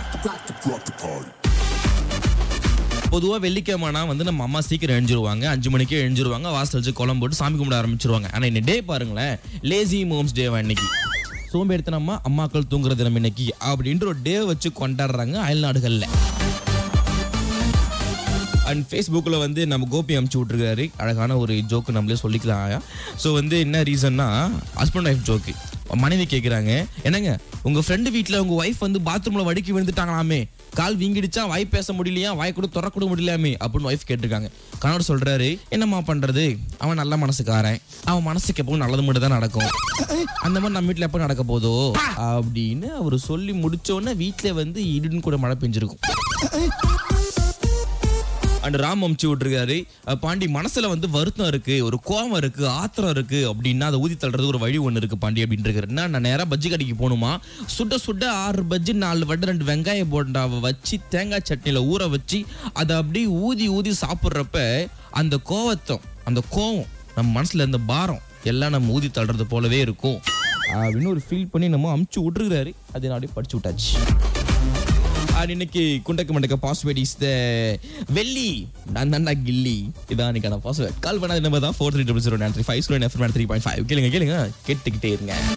பொதுவாக வெள்ளிக்கிழமைனா வந்து நம்ம அம்மா சீக்கிரம் எழுஞ்சிருவாங்க அஞ்சு மணிக்கே எழுஞ்சிருவாங்க வாசல் வச்சு குளம் போட்டு சாமி கும்பிட ஆரம்பிச்சிருவாங்க ஆனால் இன்னைக்கு டே பாருங்களேன் லேசி மோம்ஸ் டே இன்னைக்கு சோம்பேறித்தனமா அம்மாக்கள் தூங்குற தினம் இன்னைக்கு அப்படின்ற ஒரு டே வச்சு கொண்டாடுறாங்க அயல்நாடுகளில் அண்ட் ஃபேஸ்புக்கில் வந்து நம்ம கோபி அமுச்சு விட்ருக்காரு அழகான ஒரு ஜோக்கு நம்மளே சொல்லிக்கலாம் ஸோ வந்து என்ன ரீசன்னா ஹஸ்பண்ட் ஒய்ஃப் ஜோக்கு மனைவி கேட்குறாங்க என்னங்க உங்கள் ஃப்ரெண்டு வீட்டில் உங்கள் ஒய்ஃப் வந்து பாத்ரூமில் வடிக்கி விழுந்துட்டாங்களாமே கால் வீங்கிடுச்சா வாய் பேச முடியலையா வாய் கூட திற கூட முடியலையாமே அப்படின்னு ஒய்ஃப் கேட்டிருக்காங்க கணவர் சொல்றாரு என்னம்மா பண்றது அவன் நல்ல மனசுக்காரன் அவன் மனசுக்கு எப்பவும் நல்லது மட்டும் தான் நடக்கும் அந்த மாதிரி நம்ம வீட்டில் எப்போ நடக்க போதோ அப்படின்னு அவர் சொல்லி முடிச்ச உடனே வீட்டில் வந்து இடின்னு கூட மழை பெஞ்சிருக்கும் அண்ட் ராம் அமுச்சு விட்டுருக்காரு அஹ் பாண்டி மனசுல வந்து வருத்தம் இருக்கு ஒரு கோவம் இருக்கு ஆத்திரம் இருக்கு அப்படின்னா அதை ஊதி தள்ளுறது ஒரு வழி ஒன்று இருக்கு பாண்டி அப்படின்னு இருக்காரு என்ன நான் நேரா பஜ்ஜி கடைக்கு போகணுமா சுட சுட ஆறு பஜ்ஜி நாலு வடை ரெண்டு வெங்காய போண்டாவை வச்சு தேங்காய் சட்னியில ஊற வச்சு அதை அப்படியே ஊதி ஊதி சாப்பிட்றப்ப அந்த கோவத்தம் அந்த கோவம் நம்ம மனசுல இருந்த பாரம் எல்லாம் நம்ம ஊதி தள்ளுறது போலவே இருக்கும் அப்படின்னு ஒரு ஃபீல் பண்ணி நம்ம அமுச்சு விட்டுருக்காரு அதை நான் அப்படியே படிச்சு விட்டாச்சு அண்ட் இன்னைக்கு குண்டக்க மண்டக்க பாஸ்வேர்ட் இஸ் த வெள்ளி நான் தான்டா கில்லி இதான் இன்னைக்கான பாஸ்வேர்ட் கால் பண்ணாத நம்பர் தான் four three double zero nine three five zero three point five கேளுங்க கேளுங்க கேட்டுக்கிட்டே இருங்க